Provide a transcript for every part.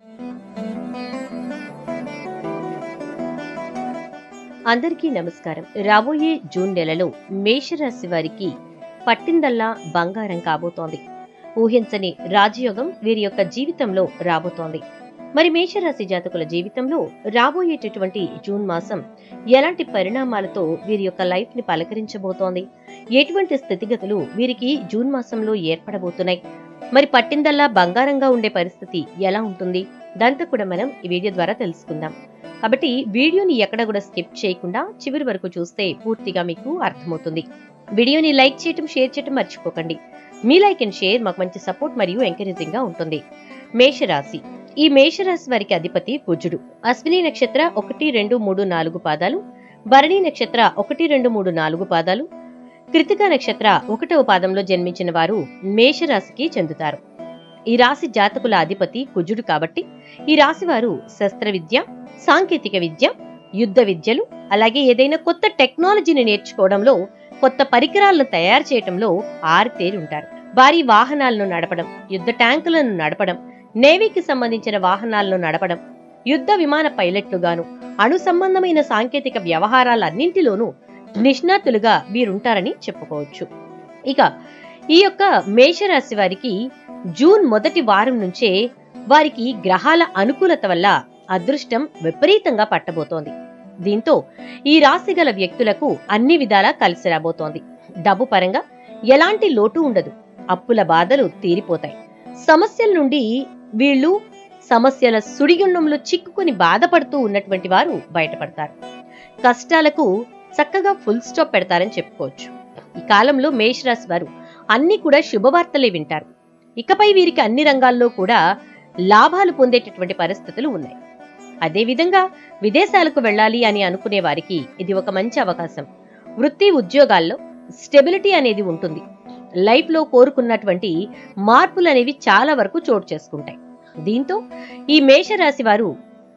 అందరికీ నమస్కారం రాబోయే జూన్ నెలలో మేషరాశి వారికి పట్టిందల్లా బంగారం కాబోతోంది ఊహించని రాజయోగం వీరి యొక్క జీవితంలో రాబోతోంది మరి మేషరాశి జాతకుల జీవితంలో రాబోయేటటువంటి జూన్ మాసం ఎలాంటి పరిణామాలతో వీరి యొక్క లైఫ్ ని పలకరించబోతోంది ఎటువంటి స్థితిగతులు వీరికి జూన్ మాసంలో ఏర్పడబోతున్నాయి మరి పట్టిందల్లా బంగారంగా ఉండే పరిస్థితి ఎలా ఉంటుంది దాంతో కూడా మనం ఈ వీడియో ద్వారా తెలుసుకుందాం కాబట్టి వీడియోని ఎక్కడ కూడా స్కిప్ చేయకుండా చివరి వరకు చూస్తే పూర్తిగా మీకు అర్థమవుతుంది వీడియోని లైక్ చేయటం షేర్ చేయటం మర్చిపోకండి మీ లైక్ అండ్ షేర్ మాకు మంచి సపోర్ట్ మరియు ఎంకరేజింగ్ గా ఉంటుంది మేషరాశి ఈ మేషరాశి వారికి అధిపతి కుజుడు అశ్విని నక్షత్ర ఒకటి రెండు మూడు నాలుగు పాదాలు భరణి నక్షత్ర ఒకటి రెండు మూడు నాలుగు పాదాలు కృతిక నక్షత్ర ఒకటవ పాదంలో జన్మించిన వారు మేషరాశికి చెందుతారు ఈ రాశి జాతకుల అధిపతి కుజుడు కాబట్టి ఈ రాశి వారు శస్త్ర విద్య సాంకేతిక విద్య యుద్ధ విద్యలు అలాగే ఏదైనా కొత్త టెక్నాలజీని నేర్చుకోవడంలో కొత్త పరికరాలను తయారు చేయడంలో ఆరితేరి ఉంటారు భారీ వాహనాలను నడపడం యుద్ధ ట్యాంకులను నడపడం నేవీకి సంబంధించిన వాహనాలను నడపడం యుద్ధ విమాన పైలట్లుగాను అణు సంబంధమైన సాంకేతిక వ్యవహారాలన్నింటిలోనూ నిష్ణాతులుగా వీరుంటారని చెప్పుకోవచ్చు ఇక ఈ యొక్క మేషరాశి వారికి జూన్ మొదటి వారం నుంచే వారికి గ్రహాల అనుకూలత వల్ల అదృష్టం విపరీతంగా పట్టబోతోంది దీంతో ఈ రాశి గల వ్యక్తులకు అన్ని విధాలా కలిసి రాబోతోంది డబ్బు పరంగా ఎలాంటి లోటు ఉండదు అప్పుల బాధలు తీరిపోతాయి సమస్యల నుండి వీళ్ళు సమస్యల సుడిగుండంలో చిక్కుకుని బాధపడుతూ ఉన్నటువంటి వారు బయటపడతారు కష్టాలకు చక్కగా ఫుల్ స్టాప్ పెడతారని చెప్పుకోవచ్చు ఈ కాలంలో మేషరాశి వారు అన్ని కూడా శుభవార్తలే వింటారు ఇకపై వీరికి అన్ని రంగాల్లో కూడా లాభాలు పొందేటటువంటి పరిస్థితులు ఉన్నాయి అదేవిధంగా విదేశాలకు వెళ్ళాలి అని అనుకునే వారికి ఇది ఒక మంచి అవకాశం వృత్తి ఉద్యోగాల్లో స్టెబిలిటీ అనేది ఉంటుంది లైఫ్ లో కోరుకున్నటువంటి మార్పులు అనేవి చాలా వరకు చోటు చేసుకుంటాయి దీంతో ఈ మేషరాశి వారు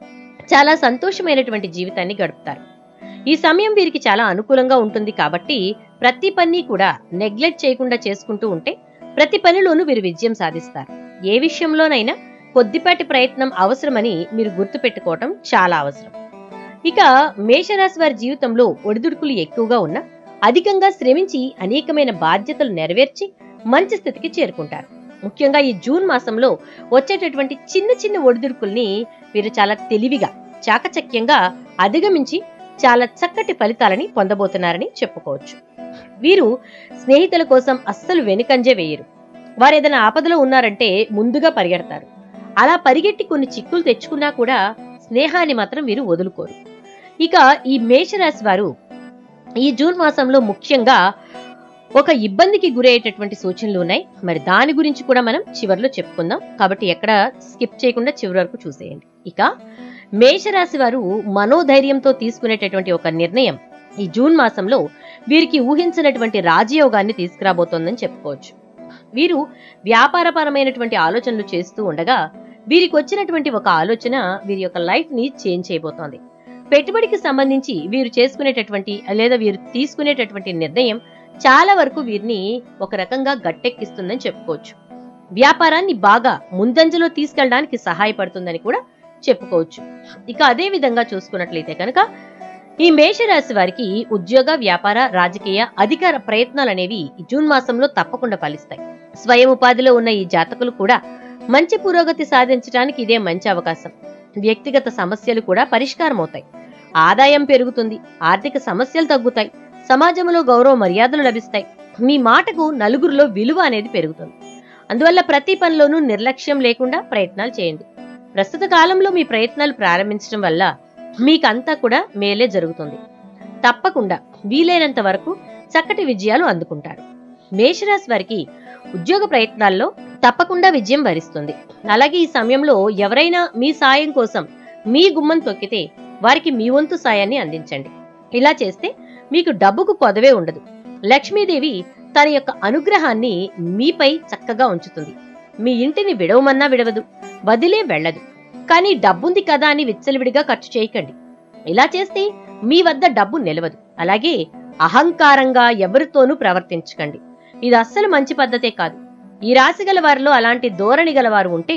చాలా సంతోషమైనటువంటి జీవితాన్ని గడుపుతారు ఈ సమయం వీరికి చాలా అనుకూలంగా ఉంటుంది కాబట్టి ప్రతి పని కూడా నెగ్లెక్ట్ చేయకుండా చేసుకుంటూ ఉంటే ప్రతి పనిలోనూ వీరు విజయం సాధిస్తారు ఏ విషయంలోనైనా కొద్దిపాటి ప్రయత్నం అవసరమని మీరు గుర్తుపెట్టుకోవటం చాలా అవసరం ఇక మేషరాశి వారి జీవితంలో ఒడిదుడుకులు ఎక్కువగా ఉన్నా అధికంగా శ్రమించి అనేకమైన బాధ్యతలు నెరవేర్చి మంచి స్థితికి చేరుకుంటారు ముఖ్యంగా ఈ జూన్ మాసంలో వచ్చేటటువంటి చిన్న చిన్న ఒడిదుడుకుల్ని వీరు చాలా తెలివిగా చాకచక్యంగా అధిగమించి చాలా చక్కటి ఫలితాలని పొందబోతున్నారని చెప్పుకోవచ్చు వీరు స్నేహితుల కోసం అస్సలు వెనుకంజే వేయరు వారు ఏదైనా ఆపదలో ఉన్నారంటే ముందుగా పరిగెడతారు అలా పరిగెట్టి కొన్ని చిక్కులు తెచ్చుకున్నా కూడా స్నేహాన్ని మాత్రం వీరు వదులుకోరు ఇక ఈ మేషరాశి వారు ఈ జూన్ మాసంలో ముఖ్యంగా ఒక ఇబ్బందికి గురయ్యేటటువంటి సూచనలు ఉన్నాయి మరి దాని గురించి కూడా మనం చివరిలో చెప్పుకుందాం కాబట్టి ఎక్కడ స్కిప్ చేయకుండా చివరి వరకు చూసేయండి ఇక మేషరాశి వారు మనోధైర్యంతో తీసుకునేటటువంటి ఒక నిర్ణయం ఈ జూన్ మాసంలో వీరికి ఊహించినటువంటి రాజయోగాన్ని తీసుకురాబోతోందని చెప్పుకోవచ్చు వీరు వ్యాపారపరమైనటువంటి ఆలోచనలు చేస్తూ ఉండగా వీరికి వచ్చినటువంటి ఒక ఆలోచన వీరి యొక్క లైఫ్ ని చేంజ్ చేయబోతోంది పెట్టుబడికి సంబంధించి వీరు చేసుకునేటటువంటి లేదా వీరు తీసుకునేటటువంటి నిర్ణయం చాలా వరకు వీరిని ఒక రకంగా గట్టెక్కిస్తుందని చెప్పుకోవచ్చు వ్యాపారాన్ని బాగా ముందంజలో తీసుకెళ్ళడానికి సహాయపడుతుందని కూడా చెప్పుకోవచ్చు ఇక అదే విధంగా చూసుకున్నట్లయితే కనుక ఈ మేషరాశి వారికి ఉద్యోగ వ్యాపార రాజకీయ అధికార ప్రయత్నాలు అనేవి జూన్ మాసంలో తప్పకుండా ఫలిస్తాయి స్వయం ఉపాధిలో ఉన్న ఈ జాతకులు కూడా మంచి పురోగతి సాధించడానికి ఇదే మంచి అవకాశం వ్యక్తిగత సమస్యలు కూడా పరిష్కారం అవుతాయి ఆదాయం పెరుగుతుంది ఆర్థిక సమస్యలు తగ్గుతాయి సమాజంలో గౌరవ మర్యాదలు లభిస్తాయి మీ మాటకు నలుగురిలో విలువ అనేది పెరుగుతుంది అందువల్ల ప్రతి పనిలోనూ నిర్లక్ష్యం లేకుండా ప్రయత్నాలు చేయండి ప్రస్తుత కాలంలో మీ ప్రయత్నాలు ప్రారంభించడం వల్ల మీకంతా కూడా మేలే జరుగుతుంది తప్పకుండా వీలైనంత వరకు చక్కటి విజయాలు అందుకుంటారు మేషరాశి వారికి ఉద్యోగ ప్రయత్నాల్లో తప్పకుండా విజయం వరిస్తుంది అలాగే ఈ సమయంలో ఎవరైనా మీ సాయం కోసం మీ గుమ్మం తొక్కితే వారికి మీ వంతు సాయాన్ని అందించండి ఇలా చేస్తే మీకు డబ్బుకు కొదవే ఉండదు లక్ష్మీదేవి తన యొక్క అనుగ్రహాన్ని మీపై చక్కగా ఉంచుతుంది మీ ఇంటిని విడవమన్నా విడవదు వదిలే వెళ్ళదు కానీ డబ్బుంది కదా అని విచ్చలవిడిగా ఖర్చు చేయకండి ఇలా చేస్తే మీ వద్ద డబ్బు నిలవదు అలాగే అహంకారంగా ఎవరితోనూ ప్రవర్తించకండి ఇది అస్సలు మంచి పద్ధతే కాదు ఈ రాశి గల వారిలో అలాంటి ధోరణి గల వారు ఉంటే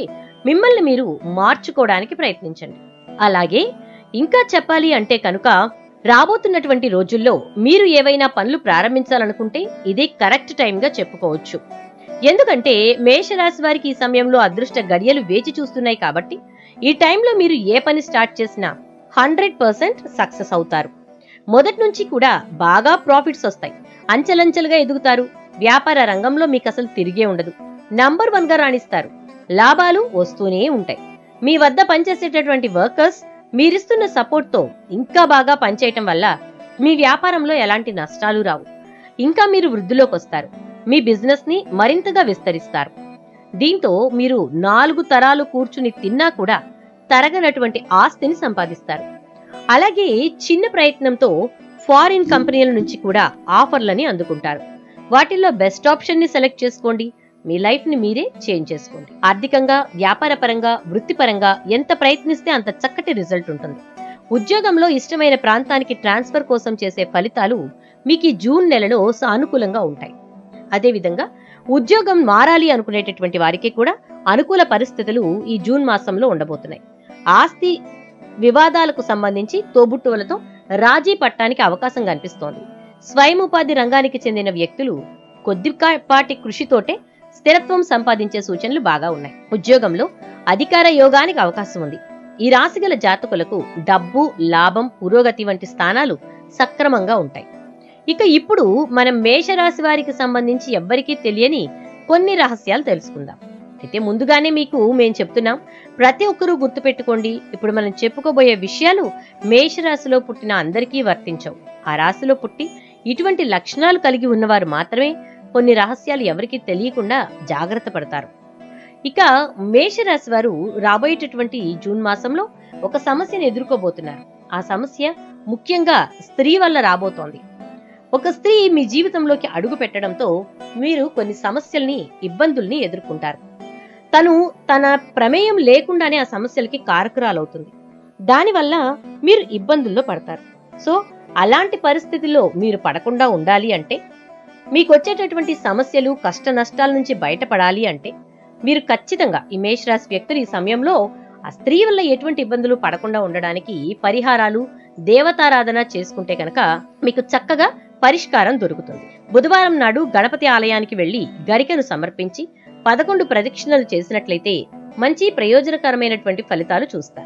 మిమ్మల్ని మీరు మార్చుకోవడానికి ప్రయత్నించండి అలాగే ఇంకా చెప్పాలి అంటే కనుక రాబోతున్నటువంటి రోజుల్లో మీరు ఏవైనా పనులు ప్రారంభించాలనుకుంటే ఇది కరెక్ట్ టైంగా చెప్పుకోవచ్చు ఎందుకంటే మేషరాశి వారికి ఈ సమయంలో అదృష్ట గడియలు వేచి చూస్తున్నాయి కాబట్టి ఈ టైంలో మీరు ఏ పని స్టార్ట్ చేసినా హండ్రెడ్ పర్సెంట్ సక్సెస్ అవుతారు మొదటి నుంచి కూడా బాగా ప్రాఫిట్స్ వస్తాయి అంచెలంచెలుగా ఎదుగుతారు వ్యాపార రంగంలో మీకు అసలు తిరిగే ఉండదు నంబర్ వన్ గా రాణిస్తారు లాభాలు వస్తూనే ఉంటాయి మీ వద్ద పనిచేసేటటువంటి వర్కర్స్ మీరిస్తున్న సపోర్ట్ తో ఇంకా బాగా పనిచేయటం వల్ల మీ వ్యాపారంలో ఎలాంటి నష్టాలు రావు ఇంకా మీరు వృద్ధిలోకి వస్తారు మీ బిజినెస్ ని మరింతగా విస్తరిస్తారు దీంతో మీరు నాలుగు తరాలు కూర్చుని తిన్నా కూడా తరగనటువంటి ఆస్తిని సంపాదిస్తారు అలాగే చిన్న ప్రయత్నంతో ఫారిన్ కంపెనీల నుంచి కూడా ఆఫర్లని అందుకుంటారు వాటిల్లో బెస్ట్ ఆప్షన్ ని సెలెక్ట్ చేసుకోండి మీ లైఫ్ ని మీరే చేంజ్ చేసుకోండి ఆర్థికంగా వ్యాపార పరంగా వృత్తిపరంగా ఎంత ప్రయత్నిస్తే అంత చక్కటి రిజల్ట్ ఉంటుంది ఉద్యోగంలో ఇష్టమైన ప్రాంతానికి ట్రాన్స్ఫర్ కోసం చేసే ఫలితాలు మీకు ఈ జూన్ నెలలో సానుకూలంగా ఉంటాయి అదేవిధంగా ఉద్యోగం మారాలి అనుకునేటటువంటి వారికి కూడా అనుకూల పరిస్థితులు ఈ జూన్ మాసంలో ఉండబోతున్నాయి ఆస్తి వివాదాలకు సంబంధించి తోబుట్టువులతో రాజీ పట్టానికి అవకాశం కనిపిస్తోంది స్వయం ఉపాధి రంగానికి చెందిన వ్యక్తులు కొద్దిపాటి కృషితోటే స్థిరత్వం సంపాదించే సూచనలు బాగా ఉన్నాయి ఉద్యోగంలో అధికార యోగానికి అవకాశం ఉంది ఈ రాశిగల జాతకులకు డబ్బు లాభం పురోగతి వంటి స్థానాలు సక్రమంగా ఉంటాయి ఇక ఇప్పుడు మనం మేషరాశి వారికి సంబంధించి ఎవ్వరికీ తెలియని కొన్ని రహస్యాలు తెలుసుకుందాం అయితే ముందుగానే మీకు మేము చెప్తున్నాం ప్రతి ఒక్కరూ గుర్తుపెట్టుకోండి ఇప్పుడు మనం చెప్పుకోబోయే విషయాలు మేషరాశిలో పుట్టిన అందరికీ వర్తించవు ఆ రాశిలో పుట్టి ఇటువంటి లక్షణాలు కలిగి ఉన్నవారు మాత్రమే కొన్ని రహస్యాలు ఎవరికీ తెలియకుండా జాగ్రత్త పడతారు ఇక మేషరాశి వారు రాబోయేటటువంటి జూన్ మాసంలో ఒక సమస్యను ఎదుర్కోబోతున్నారు ఆ సమస్య ముఖ్యంగా స్త్రీ వల్ల రాబోతోంది ఒక స్త్రీ మీ జీవితంలోకి అడుగు పెట్టడంతో మీరు కొన్ని సమస్యల్ని ఇబ్బందుల్ని ఎదుర్కొంటారు తను తన ప్రమేయం లేకుండానే ఆ సమస్యలకి కారకురాలవుతుంది దానివల్ల మీరు ఇబ్బందుల్లో పడతారు సో అలాంటి పరిస్థితుల్లో మీరు పడకుండా ఉండాలి అంటే మీకు వచ్చేటటువంటి సమస్యలు కష్ట నష్టాల నుంచి బయటపడాలి అంటే మీరు ఖచ్చితంగా ఈ మేషరాశి వ్యక్తులు ఈ సమయంలో ఆ స్త్రీ వల్ల ఎటువంటి ఇబ్బందులు పడకుండా ఉండడానికి పరిహారాలు దేవతారాధన చేసుకుంటే కనుక మీకు చక్కగా పరిష్కారం దొరుకుతుంది బుధవారం నాడు గణపతి ఆలయానికి వెళ్లి గరికను సమర్పించి పదకొండు ప్రదక్షిణలు చేసినట్లయితే మంచి ప్రయోజనకరమైనటువంటి ఫలితాలు చూస్తారు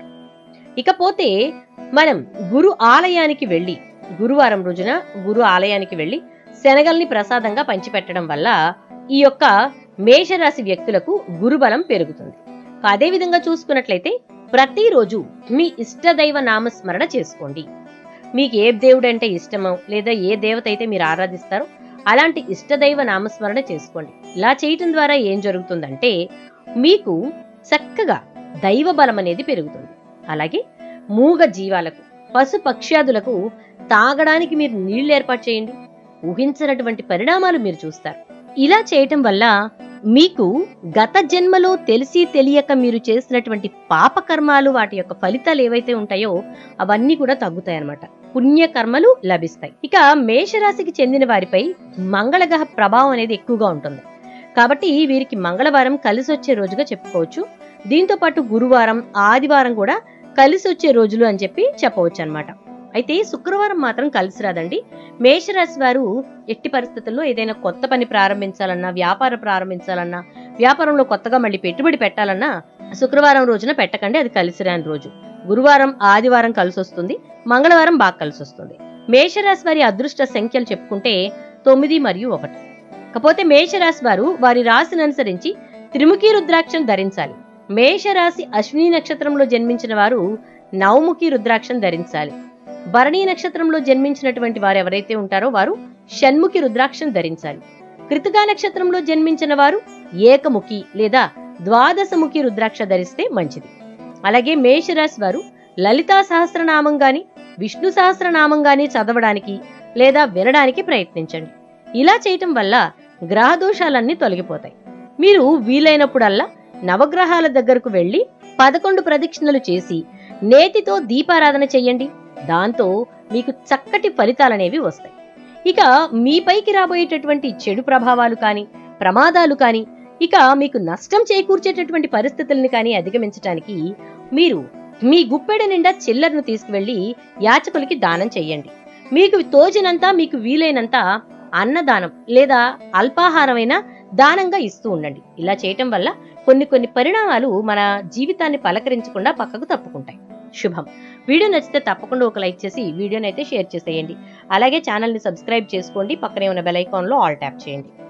ఇకపోతే మనం గురు ఆలయానికి వెళ్లి గురువారం రోజున గురు ఆలయానికి వెళ్లి శనగల్ని ప్రసాదంగా పంచిపెట్టడం వల్ల ఈ యొక్క మేషరాశి వ్యక్తులకు గురుబలం పెరుగుతుంది అదే విధంగా చూసుకున్నట్లయితే ప్రతిరోజు మీ ఇష్టదైవ నామస్మరణ చేసుకోండి మీకు ఏ దేవుడు అంటే ఇష్టమో లేదా ఏ దేవత అయితే మీరు ఆరాధిస్తారో అలాంటి ఇష్టదైవ నామస్మరణ చేసుకోండి ఇలా చేయటం ద్వారా ఏం జరుగుతుందంటే మీకు చక్కగా దైవ బలం అనేది పెరుగుతుంది అలాగే మూగ జీవాలకు పశు పక్ష్యాదులకు తాగడానికి మీరు నీళ్లు ఏర్పాటు చేయండి ఊహించినటువంటి పరిణామాలు మీరు చూస్తారు ఇలా చేయటం వల్ల మీకు గత జన్మలో తెలిసి తెలియక మీరు చేసినటువంటి పాపకర్మాలు వాటి యొక్క ఫలితాలు ఏవైతే ఉంటాయో అవన్నీ కూడా తగ్గుతాయి అన్నమాట పుణ్యకర్మలు లభిస్తాయి ఇక మేషరాశికి చెందిన వారిపై మంగళగ్రహ ప్రభావం అనేది ఎక్కువగా ఉంటుంది కాబట్టి వీరికి మంగళవారం కలిసి వచ్చే రోజుగా చెప్పుకోవచ్చు దీంతో పాటు గురువారం ఆదివారం కూడా కలిసి వచ్చే రోజులు అని చెప్పి చెప్పవచ్చు అన్నమాట అయితే శుక్రవారం మాత్రం కలిసి రాదండి మేషరాశి వారు ఎట్టి పరిస్థితుల్లో ఏదైనా కొత్త పని ప్రారంభించాలన్నా వ్యాపారం ప్రారంభించాలన్నా వ్యాపారంలో కొత్తగా మళ్ళీ పెట్టుబడి పెట్టాలన్నా శుక్రవారం రోజున పెట్టకండి అది కలిసి రాని రోజు గురువారం ఆదివారం కలిసి వస్తుంది మంగళవారం బాగా కలిసి వస్తుంది మేషరాశి వారి అదృష్ట సంఖ్యలు చెప్పుకుంటే తొమ్మిది మరియు ఒకటి కాకపోతే మేషరాశి వారు వారి రాశిని అనుసరించి త్రిముఖి రుద్రాక్షం ధరించాలి మేషరాశి అశ్విని నక్షత్రంలో జన్మించిన వారు నవముఖి రుద్రాక్షం ధరించాలి భరణీ నక్షత్రంలో జన్మించినటువంటి వారు ఎవరైతే ఉంటారో వారు షణ్ముఖి రుద్రాక్షం ధరించాలి కృతికా నక్షత్రంలో జన్మించిన వారు ఏకముఖి లేదా ద్వాదశముఖి రుద్రాక్ష ధరిస్తే మంచిది అలాగే మేషరాశి వారు లలితా సహస్రనామం గాని విష్ణు సహస్రనామం గాని చదవడానికి లేదా వినడానికి ప్రయత్నించండి ఇలా చేయటం వల్ల గ్రహ దోషాలన్నీ తొలగిపోతాయి మీరు వీలైనప్పుడల్లా నవగ్రహాల దగ్గరకు వెళ్లి పదకొండు ప్రదక్షిణలు చేసి నేతితో దీపారాధన చెయ్యండి దాంతో మీకు చక్కటి ఫలితాలనేవి వస్తాయి ఇక మీపైకి రాబోయేటటువంటి చెడు ప్రభావాలు కాని ప్రమాదాలు కాని ఇక మీకు నష్టం చేకూర్చేటటువంటి పరిస్థితుల్ని కానీ అధిగమించడానికి మీరు మీ గుప్పెడ నిండా చిల్లరను తీసుకువెళ్లి యాచకులకి దానం చెయ్యండి మీకు తోచినంత మీకు వీలైనంత అన్నదానం లేదా అల్పాహారమైన దానంగా ఇస్తూ ఉండండి ఇలా చేయటం వల్ల కొన్ని కొన్ని పరిణామాలు మన జీవితాన్ని పలకరించకుండా పక్కకు తప్పుకుంటాయి శుభం వీడియో నచ్చితే తప్పకుండా ఒక లైక్ చేసి వీడియోని అయితే షేర్ చేసేయండి అలాగే ఛానల్ని సబ్స్క్రైబ్ చేసుకోండి పక్కనే ఉన్న బెల్ ఐకాన్లో ఆల్ ట్యాప్ చేయండి